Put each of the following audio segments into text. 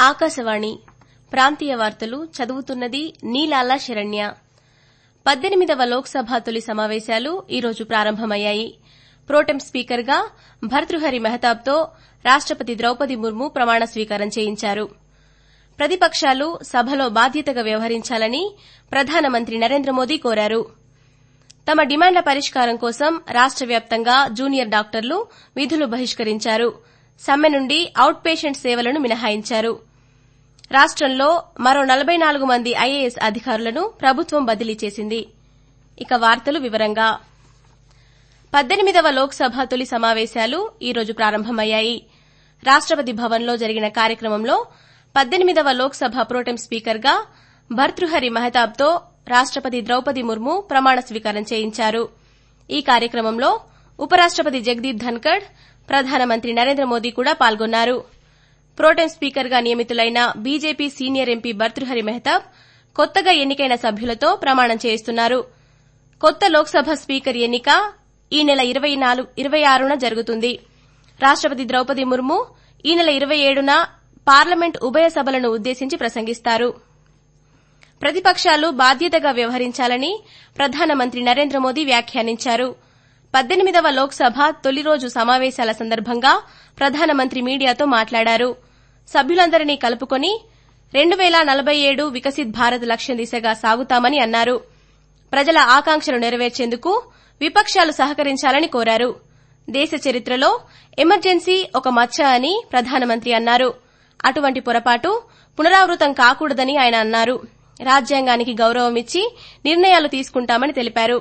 ఆకాశవాణి ప్రాంతీయ వార్తలు చదువుతున్నది నీలాల శరణ్య పద్దెనిమిదవ లోక్సభ తొలి సమావేశాలు ఈరోజు ప్రారంభమయ్యాయి ప్రోటెం స్పీకర్గా భర్తృహరి మెహతాబ్తో రాష్టపతి ద్రౌపది ముర్ము ప్రమాణ స్వీకారం చేయించారు ప్రతిపక్షాలు సభలో బాధ్యతగా వ్యవహరించాలని ప్రధానమంత్రి నరేంద్ర మోదీ కోరారు తమ డిమాండ్ల పరిష్కారం కోసం రాష్ట వ్యాప్తంగా జూనియర్ డాక్టర్లు విధులు బహిష్కరించారు సమ్మె నుండి అవుట్ పేషెంట్ సేవలను మినహాయించారు రాష్టంలో మరో నలబై నాలుగు మంది ఐఏఎస్ అధికారులను ప్రభుత్వం బదిలీ చేసింది ఇక వార్తలు వివరంగా పద్దెనిమిదవ లోక్సభ తొలి సమావేశాలు ఈరోజు ప్రారంభమయ్యాయి రాష్టపతి భవన్లో జరిగిన కార్యక్రమంలో పద్దెనిమిదవ లోక్సభ ప్రోటెం స్పీకర్గా భర్తృహరి మహతాబ్తో రాష్టపతి ద్రౌపది ముర్ము ప్రమాణ స్వీకారం చేయించారు ఈ కార్యక్రమంలో ఉపరాష్టపతి జగదీప్ ధన్కడ్ ప్రధానమంత్రి నరేంద్ర మోదీ కూడా పాల్గొన్నారు ప్రోటెం స్పీకర్గా నియమితులైన BJP senior MP Bhartruhari Mahtab కొత్తగా ఎన్నికైన సభ్యులతో ప్రమాణం చేయిస్తున్నారు కొత్త లోక్సభ స్పీకర్ ఎన్నిక ఈ నెల ఇరవై ఆరున జరుగుతుంది రాష్టపతి ద్రౌపది ముర్ము ఈ నెల ఇరవై ఏడున పార్లమెంట్ ఉభయ సభలను ఉద్దేశించి ప్రసంగిస్తారు ప్రతిపక్షాలు బాధ్యతగా వ్యవహరించాలని ప్రధానమంత్రి నరేంద్ర మోదీ వ్యాఖ్యానించారు పద్దెనిమిదవ లోక్సభ తొలి రోజు సమావేశాల సందర్భంగా ప్రధానమంత్రి మీడియాతో మాట్లాడారు సభ్యులందరినీ కలుపుకొని రెండు పేల నలబై ఏడు వికసిత్ భారత్ లక్ష్యం దిశగా సాగుతామని అన్నారు ప్రజల ఆకాంక్షలు నెరవేర్చేందుకు విపక్షాలు సహకరించాలని కోరారు దేశ చరిత్రలో ఎమర్జెన్సీ ఒక మచ్చ అని ప్రధానమంత్రి అన్నారు అటువంటి పొరపాటు పునరావృతం కాకూడదని ఆయన అన్నారు రాజ్యాంగానికి గౌరవమిచ్చి నిర్ణయాలు తీసుకుంటామని తెలిపారు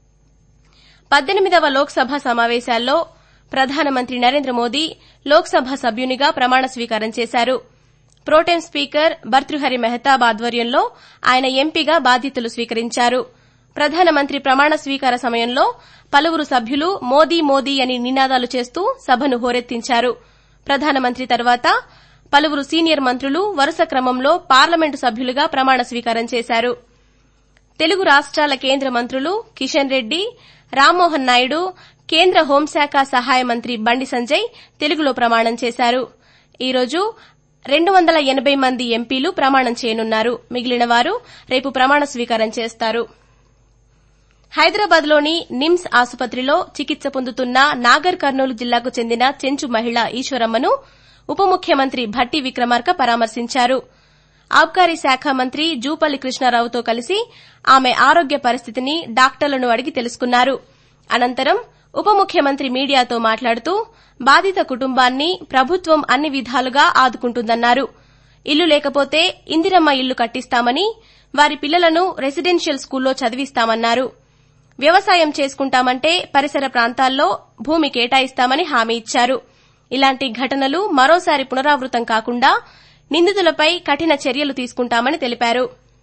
పద్దెనిమిదవ లోక్సభ సమావేశాల్లో ప్రధానమంత్రి నరేంద్ర మోదీ లోక్సభ సభ్యునిగా ప్రమాణ స్వీకారం చేశారు ప్రోటెం స్పీకర్ భర్తృహరి మెహతాబ్ ఆధ్వర్యంలో ఆయన ఎంపీగా బాధ్యతలు స్వీకరించారు ప్రధానమంత్రి ప్రమాణ స్వీకార సమయంలో పలువురు సభ్యులు మోదీ మోదీ అని నినాదాలు చేస్తూ సభను హోరెత్తించారు ప్రధానమంత్రి తర్వాత పలువురు సీనియర్ మంత్రులు వరుస క్రమంలో పార్లమెంటు సభ్యులుగా ప్రమాణ స్వీకారం చేశారు తెలుగు రాష్టాల కేంద్ర మంత్రులు కిషన్ రెడ్డి రామ్మోహన్ నాయుడు కేంద్ర హోంశాఖ సహాయ మంత్రి బండి సంజయ్ తెలుగులో ప్రమాణం చేశారు ఈ రోజు రెండు వందల ఎనబై మంది ఎంపీలు ప్రమాణం చేయనున్నారు మిగిలిన వారు రేపు ప్రమాణ స్వీకారం చేస్తారు హైదరాబాద్లోని నిమ్స్ ఆసుపత్రిలో చికిత్స పొందుతున్న నాగర్ కర్నూలు జిల్లాకు చెందిన చెంచు మహిళ ఈశ్వరమ్మను ఉప ముఖ్యమంత్రి భట్టి విక్రమార్క పరామర్శించారు ఆబ్కారీ శాఖ మంత్రి జూపల్లి కృష్ణారావుతో కలిసి ఆమె ఆరోగ్య పరిస్థితిని డాక్టర్లను అడిగి తెలుసుకున్నారు అనంతరం ఉప ముఖ్యమంత్రి మీడియాతో మాట్లాడుతూ బాధిత కుటుంబాన్ని ప్రభుత్వం అన్ని విధాలుగా ఆదుకుంటుందన్నారు ఇల్లు లేకపోతే ఇందిరమ్మ ఇల్లు కట్టిస్తామని వారి పిల్లలను రెసిడెన్షియల్ స్కూల్లో చదివిస్తామన్నారు వ్యవసాయం చేసుకుంటామంటే పరిసర ప్రాంతాల్లో భూమి కేటాయిస్తామని హామీ ఇచ్చారు ఇలాంటి ఘటనలు మరోసారి పునరావృతం కాకుండా నిందితులపై కఠిన చర్యలు తీసుకుంటామని తెలిపారు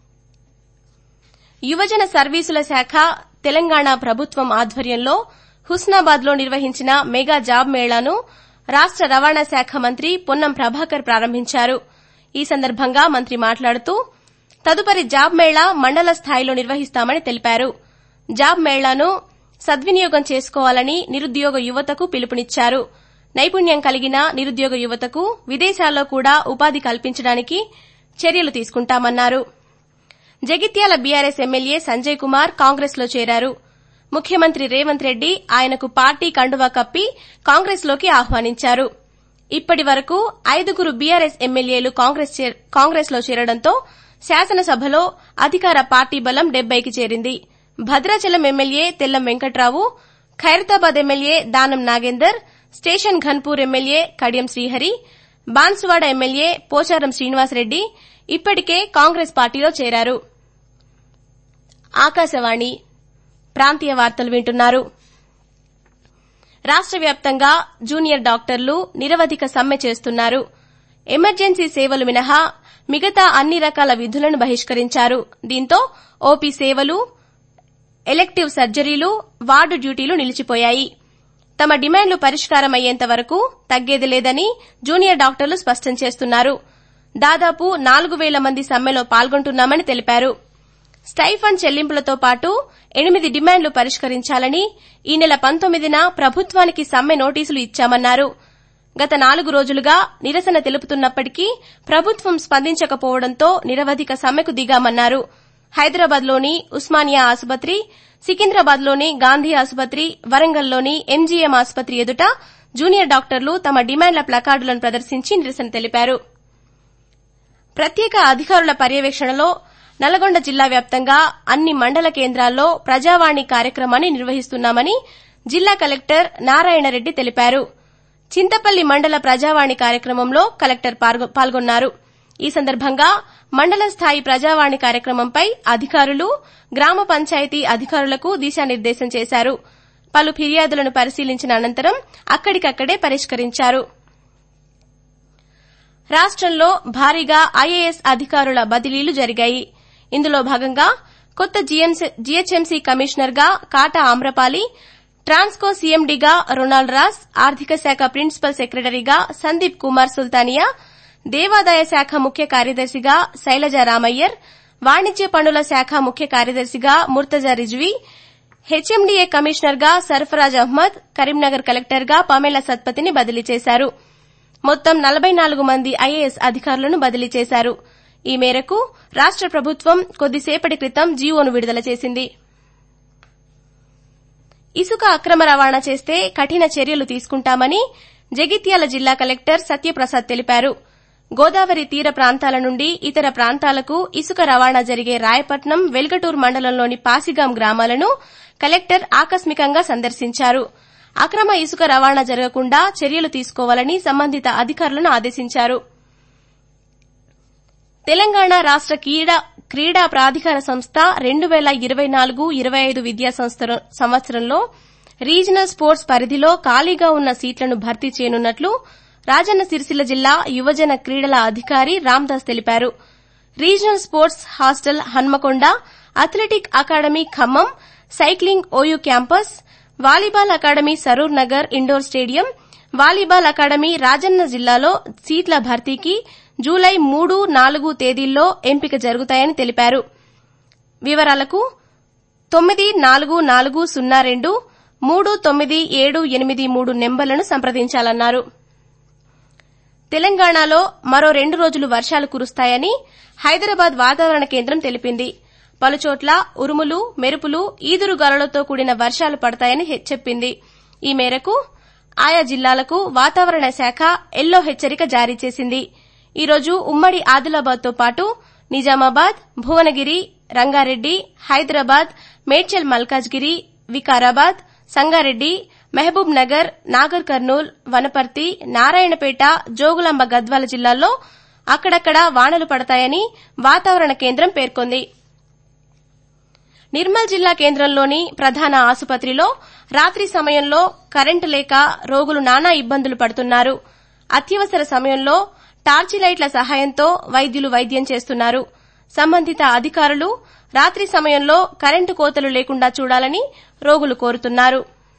యువజన సర్వీసుల శాఖ తెలంగాణ ప్రభుత్వం ఆధ్వర్యంలో హుస్నాబాద్లో నిర్వహించిన మెగా జాబ్ మేళాను రాష్ట రవాణా శాఖ మంత్రి పొన్నం ప్రభాకర్ ప్రారంభించారు ఈ సందర్భంగా మంత్రి మాట్లాడుతూ తదుపరి జాబ్ మేళా మండల స్థాయిలో నిర్వహిస్తామని తెలిపారు జాబ్ మేళాను సద్వినియోగం చేసుకోవాలని నిరుద్యోగ యువతకు పిలుపునిచ్చారు నైపుణ్యం కలిగిన నిరుద్యోగ యువతకు విదేశాల్లో కూడా ఉపాధి కల్పించడానికి చర్యలు తీసుకుంటామన్నారు జగిత్యాల బీఆర్ఎస్ ఎమ్మెల్యే సంజయ్ కుమార్ కాంగ్రెస్ లో చేరారు ముఖ్యమంత్రి రేవంత్ రెడ్డి ఆయనకు పార్టీ కండువా కప్పి కాంగ్రెస్ లోకి ఆహ్వానించారు ఇప్పటి వరకు ఐదుగురు బీఆర్ఎస్ ఎమ్మెల్యేలు కాంగ్రెస్ లో చేరడంతో శాసనసభలో అధికార పార్టీ బలం డెబ్బైకి చేరింది Bhadrachalam MLA Tellam Venkatrao Khairatabad MLA Danam Nagender station Ghanpur MLA Kadiyam Srihari Banswada MLA Pocharam Srinivasareddy ఇప్పటికే కాంగ్రెస్ పార్టీలో చేరారు ఆకాశవాణి ప్రాంతీయ వార్తలు వింటున్నారు రాష్ట వ్యాప్తంగా జూనియర్ డాక్టర్లు నిరవధిక సమ్మె చేస్తున్నారు ఎమర్జెన్సీ సేవలు మినహా మిగతా అన్ని రకాల విధులను బహిష్కరించారు దీంతో ఓపీ సేవలు ఎలెక్టివ్ సర్జరీలు వార్డు డ్యూటీలు నిలిచిపోయాయి తమ డిమాండ్లు పరిష్కారమయ్యేంత వరకు తగ్గేది లేదని జూనియర్ డాక్టర్లు స్పష్టం చేస్తున్నారు దాదాపు నాలుగు వేల మంది సమ్మెలో పాల్గొంటున్నామని తెలిపారు స్టైఫండ్ చెల్లింపులతో పాటు ఎనిమిది డిమాండ్లు పరిష్కరించాలని ఈ నెల పంతొమ్మిదిన ప్రభుత్వానికి సమ్మె నోటీసులు ఇచ్చామన్నారు గత నాలుగు రోజులుగా నిరసన తెలుపుతున్నప్పటికీ ప్రభుత్వం స్పందించకపోవడంతో నిరవధిక సమ్మెకు దిగామన్నారు హైదరాబాద్లోని ఉస్మానియా ఆసుపత్రి సికింద్రాబాద్లోని గాంధీ ఆసుపత్రి వరంగల్లోని ఎంజీఎం ఆసుపత్రి ఎదుట జూనియర్ డాక్టర్లు తమ డిమాండ్ల ప్లకార్డులను ప్రదర్శించి నిరసన తెలిపారు ప్రత్యేక అధికారుల పర్యవేక్షణలో నల్గొండ జిల్లా వ్యాప్తంగా అన్ని మండల కేంద్రాల్లో ప్రజావాణి కార్యక్రమాన్ని నిర్వహిస్తున్నామని జిల్లా కలెక్టర్ నారాయణరెడ్డి తెలిపారు చింతపల్లి మండల ప్రజావాణి కార్యక్రమంలో కలెక్టర్ పాల్గొన్నారు ఈ సందర్భంగా మండల స్థాయి ప్రజావాణి కార్యక్రమంపై అధికారులు గ్రామ పంచాయతీ అధికారులకు దిశానిర్దేశం చేశారు పలు ఫిర్యాదులను పరిశీలించిన అనంతరం అక్కడికక్కడే పరిష్కరించారు రాష్టంలో భారీగా ఐఏఎస్ అధికారుల బదిలీలు జరిగాయి ఇందులో భాగంగా కొత్త జీహెచ్ఎంసీ కమిషనర్ గా కాటా ఆమ్రపాలి ట్రాన్స్కో సీఎండీగా రొనాల్డ్ రాస్ ఆర్థిక శాఖ ప్రిన్సిపల్ సెక్రటరీగా సందీప్ కుమార్ సుల్తానియా దేవాదాయ శాఖ ముఖ్య కార్యదర్శిగా శైలజ రామయ్యర్ వాణిజ్య పన్నుల శాఖ ముఖ్య కార్యదర్శిగా ముర్తజా రిజ్వీ హెచ్ఎండీఏ కమిషనర్ గా సర్ఫరాజ్ అహ్మద్ కరీంనగర్ కలెక్టర్ గా పమేలా సత్పతిని బదిలీ చేశారు మొత్తం నలబై నాలుగు మంది ఐఏఎస్ అధికారులను బదిలీ చేశారు ఈ మేరకు రాష్ట ప్రభుత్వం కొద్దిసేపటి క్రితం జీవోను విడుదల చేసింది ఇసుక అక్రమ రవాణా చేస్తే కఠిన చర్యలు తీసుకుంటామని జగిత్యాల జిల్లా కలెక్టర్ సత్యప్రసాద్ తెలిపారు గోదావరి తీర ప్రాంతాల నుండి ఇతర ప్రాంతాలకు ఇసుక రవాణా జరిగే రాయపట్నం వెల్గటూర్ మండలంలోని పాసిగాం గ్రామాలను కలెక్టర్ ఆకస్మికంగా సందర్శించారు అక్రమ ఇసుక రవాణా జరగకుండా చర్యలు తీసుకోవాలని సంబంధిత అధికారులను ఆదేశించారు తెలంగాణ రాష్ట క్రీడా ప్రాధికార సంస్థ రెండు పేల ఇరవై నాలుగు ఇరవై ఐదు విద్యా సంవత్సరంలో రీజనల్ స్పోర్ట్స్ పరిధిలో ఖాళీగా ఉన్న సీట్లను భర్తీ చేయనున్నట్లు రాజన్న సిరిసిల్ల జిల్లా యువజన క్రీడల అధికారి రామ్దాస్ తెలిపారు regional sports hostel Hanamkonda athletic academy Khammam cycling OU campus volleyball academy Saroor Nagar indoor stadium volleyball academy Rajanna జిల్లాలో సీట్ల భర్తీకి జూలై మూడు నాలుగు తేదీల్లో ఎంపిక జరుగుతాయని తెలిపారు వివరాలకు తొమ్మిది నాలుగు నాలుగు సున్నా రెండు మూడు తొమ్మిది ఏడు ఎనిమిది మూడు నెంబర్లను సంప్రదించాలన్నారు తెలంగాణలో మరో రెండు రోజులు వర్షాలు కురుస్తాయని హైదరాబాద్ వాతావరణ కేంద్రం తెలిపింది పలుచోట్ల ఉరుములు మెరుపులు ఈదురుగాలులతో కూడిన వర్షాలు పడతాయని చెప్పింది ఈ మేరకు ఆయా జిల్లాలకు వాతావరణ శాఖ ఎల్లో హెచ్చరిక జారీ చేసింది ఈ రోజు ఉమ్మడి ఆదిలాబాద్తో పాటు నిజామాబాద్ భువనగిరి రంగారెడ్డి హైదరాబాద్ మేడ్చల్ మల్కాజ్గిరి వికారాబాద్ సంగారెడ్డి మహబూబ్ నగర్ నాగర్ కర్నూల్ వనపర్తి నారాయణపేట జోగులాంబ గద్వాల జిల్లాల్లో అక్కడక్కడా వానలు పడతాయని వాతావరణ కేంద్రం పేర్కొంది నిర్మల్ జిల్లా కేంద్రంలోని ప్రధాన ఆసుపత్రిలో రాత్రి సమయంలో కరెంటు లేక రోగులు నానా ఇబ్బందులు పడుతున్నారు అత్యవసర సమయంలో టార్చి లైట్ల సహాయంతో వైద్యులు వైద్యం చేస్తున్నారు సంబంధిత అధికారులు రాత్రి సమయంలో కరెంటు కోతలు లేకుండా చూడాలని రోగులు కోరుతున్నారు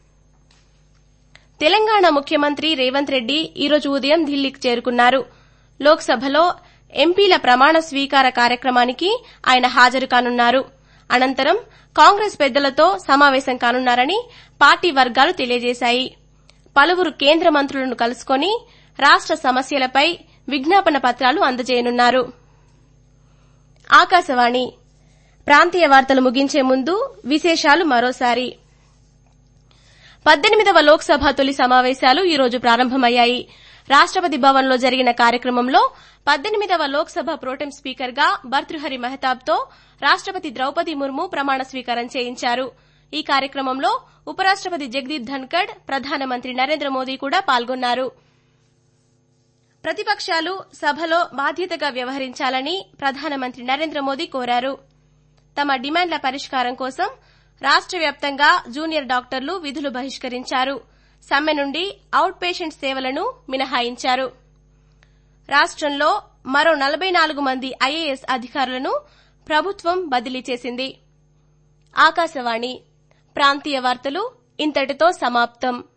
తెలంగాణ ముఖ్యమంత్రి రేవంత్ రెడ్డి ఈరోజు ఉదయం ఢిల్లీకి చేరుకున్నారు లోక్సభలో ఎంపీల ప్రమాణ స్వీకార కార్యక్రమానికి ఆయన హాజరు కానున్నారు అనంతరం కాంగ్రెస్ పెద్దలతో సమావేశం కానున్నారని పార్టీ వర్గాలు తెలియజేశాయి పలువురు కేంద్ర మంత్రులను కలుసుకుని రాష్ట సమస్యలపై విజ్ఞాపన పత్రాలు అందజేయనున్నారు ఆకాశవాణి ప్రాంతీయ వార్తలు ముగించే ముందు విశేషాలు మరోసారి పద్దెనిమిదవ లోక్సభ తొలి సమావేశాలు ఈ రోజు ప్రారంభమయ్యాయి రాష్టపతి భవన్లో జరిగిన కార్యక్రమంలో పద్దెనిమిదవ లోక్సభ ప్రోటెం స్పీకర్ గా భర్తృహరి మెహతాబ్తో రాష్టపతి ద్రౌపది ముర్ము ప్రమాణ స్వీకారం చేయించారు ఈ కార్యక్రమంలో ఉపరాష్టపతి జగదీప్ ధన్కడ్ ప్రధానమంత్రి నరేంద్ర మోదీ కూడా పాల్గొన్నారు ప్రతిపక్షాలు సభలో బాధ్యతగా వ్యవహరించాలని ప్రధానమంత్రి నరేంద్ర మోదీ కోరారు తమ డిమాండ్ల పరిష్కారం కోసం రాష్ట వ్యాప్తంగా జూనియర్ డాక్టర్లు విధులు బహిష్కరించారు సమ్మె నుండి అవుట్ పేషెంట్ సేవలను మినహాయించారు రాష్టంలో మరో నలబై నాలుగు మంది ఐఏఎస్ అధికారులను ప్రభుత్వం బదిలీ చేసింది ఆకాశవాణి ప్రాంతీయ వార్తలు ఇంతటితో సమాప్తం